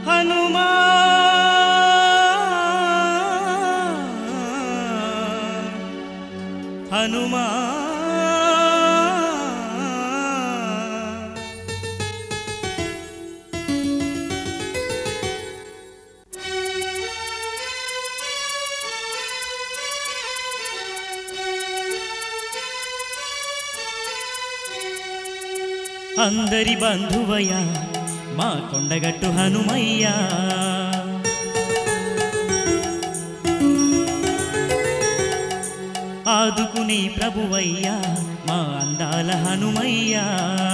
హనుమా హనుమా అందరి బంధువయ్య మా కొండగట్టు హనుమయ్యా ఆదుకునే ప్రభువయ్యా మా అందాల హనుమయ్యా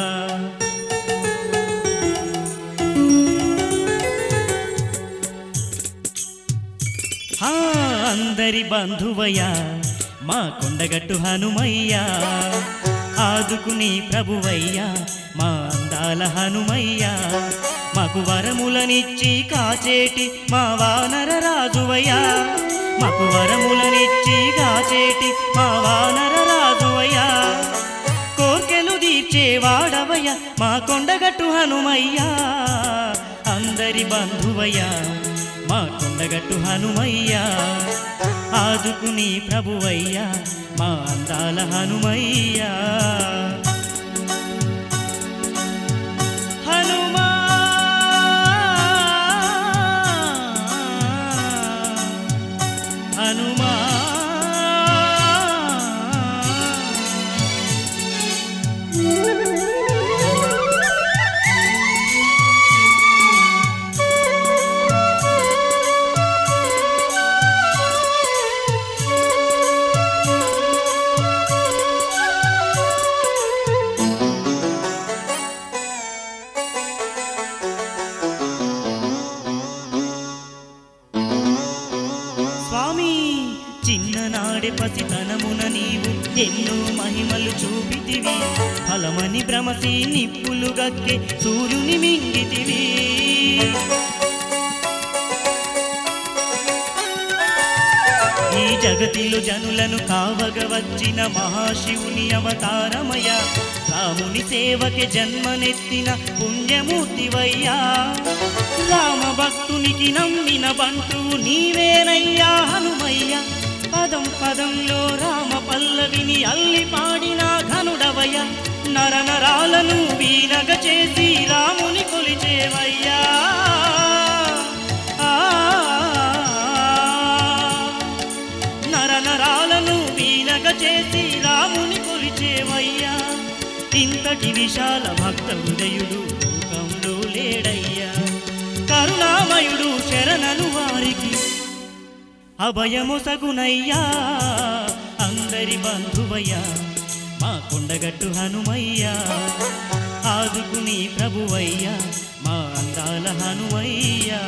ఆ, అందరి బంధువయ్యా మా కొండగట్టు హనుమయ్యా ఆదుకుని ప్రభువయ్యా మా అందాల హనుమయ్యా మాకు వరములనిచ్చి కాచేటి మా వానర రాజువయ్యా మాకు వరములనిచ్చి కాచేటి మా వానర రాజువయ్యా కోర్కెలు తీర్చేవాడవయ్యా మా కొండగట్టు హనుమయ్యా అందరి బంధువయ్యా మా కొండగట్టు హనుమయ్యా ఆదుకుని ప్రభువయ్యా మా అందాల హనుమయ్యా హనుమా హనుమా స్వామి చిన్ననాడే పసితనమున నీవు ఎన్నో మహిమలు చూపితివి ఫలమని భ్రమసి నిప్పులు గక్కే సూర్యుని మింగితివి ఈ జగతిలో జనులను కావగ వచ్చిన మహాశివుని అవతారమయ రాముని సేవకి జన్మనెత్తిన పుణ్యమూర్తివయ్యా రామ భక్తునికి నమ్మిన బంటు నీవేనయ్యా హనుమయ్య పదం పదంలో రామ పల్లవిని అల్లి పాడిన ఘనుడవయ్య నర నరాలను వీనగ చేసి రాముని కొలిచేవయ్యా ఆ నర నరాలను వీనగ చేసి రాముని కొలిచేవయ్యా ఇంతటి విశాల భక్త హృదయుడు లోకంలో లేడయ్యా కరుణామయుడు శరణను వారికి అభయమొసగునయ్యా అందరి బంధువయ్యా మా కొండగట్టు హనుమయ్యా ఆదుకుని ప్రభువయ్యా మా అందాల హనుమయ్యా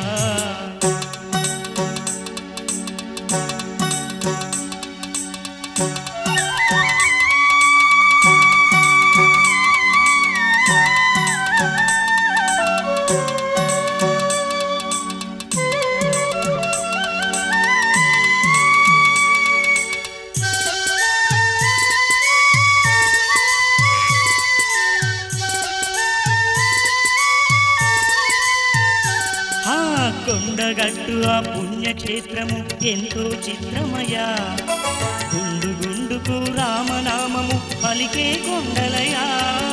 ఆ కొండగట్టు ఆ పుణ్యక్షేత్రము ఎంతో చిత్రమయా గుండు గుండుకు రామనామము పలికే కొండలయా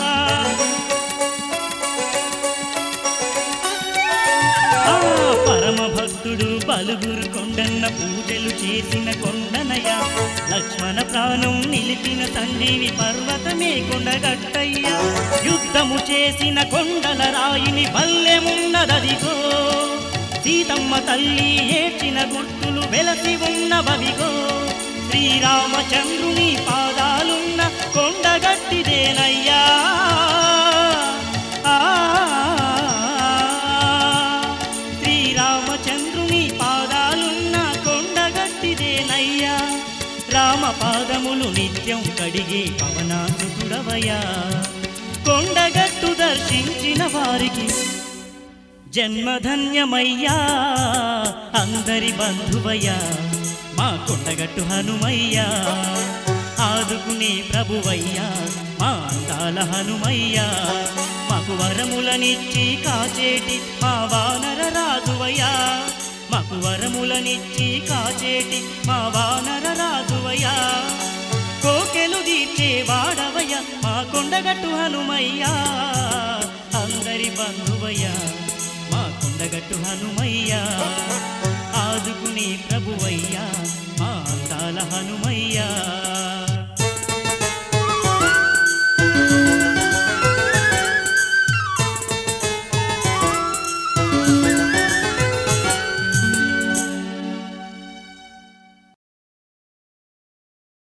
ఆ పరమ భక్తుడు బలుగురు కొండన్న పూజలు చేసిన కొండనయ లక్ష్మణ ప్రాణం నిలిపిన తండ్రివి పర్వతమే కొండగట్టయ్యా యుద్ధము చేసిన కొండల రాయిని బల్లెమున్నదదిగో సీతమ్మ తల్లి ఏడ్చిన గుర్తులు వెలసి ఉన్నవవిగో శ్రీరామచంద్రుని పాదాలున్న కొండగట్టిదేనయ్యా ఆ శ్రీరామచంద్రుని పాదాలున్న కొండగట్టిదేనయ్యా రామ పాదములు నిత్యం కడిగే పవనాసుతుడవయ్యా కొండగట్టు దర్శించిన వారికి జన్మధన్యమయ్యా అందరి బంధువయ్యా మా కొండగట్టు హనుమయ్యా ఆదుకునే ప్రభువయ్యా మా అందాల హనుమయ్యా మా మాకు వరములనిచ్చి కాచేటి మా వానర రాజువయ్యా మాకు వరములనిచ్చి కాచేటి మా వానర రాజువయ్యా కోకెలు తీర్చే వాడవయ్యా మా కొండగట్టు హనుమయ్యా అందరి బంధువయ్యా మా కొండగట్టు హనుమయ్యా